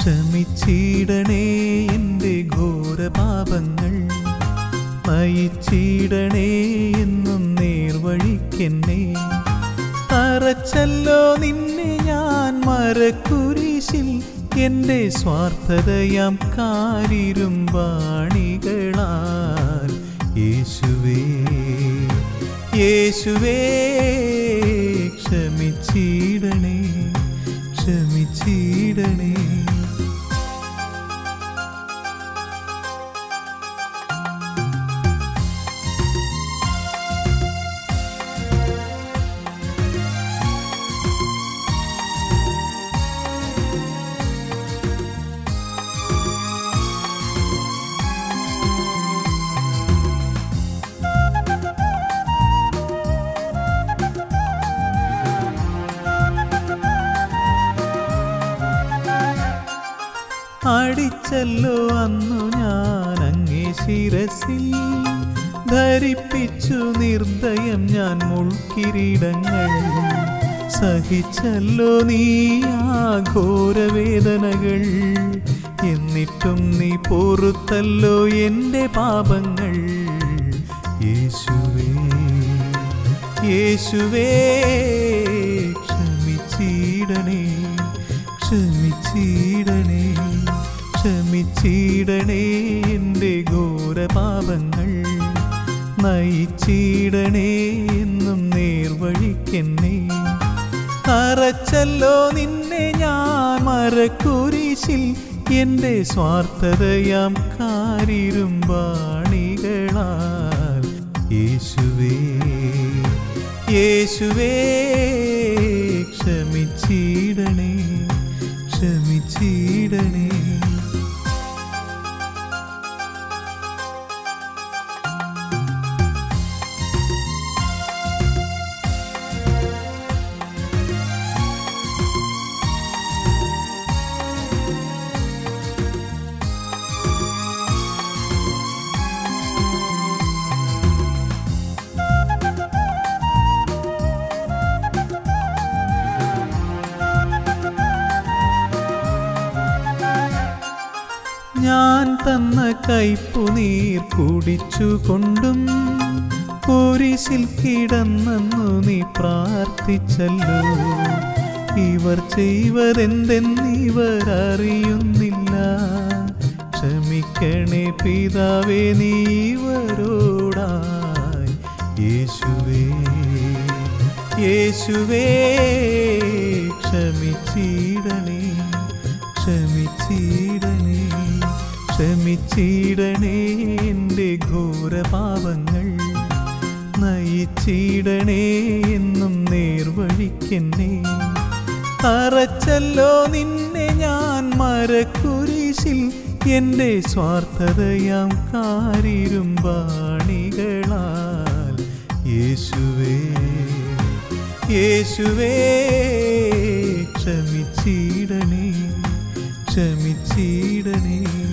ക്ഷമിച്ചിടണേ എൻ്റെ ഘോരപാപങ്ങൾ നയിച്ചിടണേ എന്നും നേർവഴിക്കെന്നെ തറച്ചല്ലോ നിന്നെ ഞാൻ മരക്കുരിശിൽ എൻ്റെ സ്വാർത്ഥതയാം കാരിരും വാണികളാൽ യേശുവേ യേശുവേ ക്ഷമിച്ചിടണേ ക്ഷമിച്ചിടണേ അടിച്ചല്ലോ അന്നു ഞാൻ അങ്ങേ ശിരസിൽ ധരിപ്പിച്ചു നിർദ്ദയം ഞാൻ മുൾക്കിരീടങ്ങൾ സഹിച്ചല്ലോ നീ ആ ഘോരവേദനകൾ എന്നിട്ടും നീ പൊറുത്തല്ലോ എൻ്റെ പാപങ്ങൾ യേശുവേ യേശുവേ ക്ഷമിച്ചിടണേ ക്ഷമിച്ചിടണേ ക്ഷമിച്ചിടണേ എൻ്റെ ഘോരപാപങ്ങൾ നയിച്ചിടണേ എന്നും നേർവഴിക്കെന്നെ തറച്ചല്ലോ നിന്നെ ഞാൻ മരക്കുരിശിൽ എൻ്റെ സ്വാർത്ഥതയാം കാരിരും വാണികളാൽ യേശുവേ യേശുവേ ക്ഷമിച്ചിടണേ ക്ഷമിച്ചിടണേ ഞാൻ തന്ന കൈപ്പുനീർ കുടിച്ചുകൊണ്ടും കുരിശിൽ കിടന്നു നീ പ്രാർത്ഥിച്ചല്ലോ ഇവർ ചെയ്വതെന്തെന്നിവർ അറിയുന്നില്ല ക്ഷമിക്കണേ പിതാവേ നീ ഇവരോടായി യേശുവേ യേശുവേ ക്ഷമിച്ചിടണേ ക്ഷമിച്ചിടണേ ക്ഷമിച്ചിടണേ എൻ്റെ ഘോരപാപങ്ങൾ നയിച്ചിടണേ എന്നും നേർവഴിക്കെന്നെ തറച്ചല്ലോ നിന്നെ ഞാൻ മരക്കുരിശിൽ എൻ്റെ സ്വാർത്ഥതയാം കാരിരും വാണികളാൽ യേശുവേ യേശുവേ ക്ഷമിച്ചിടണേ ക്ഷമിച്ചിടണേ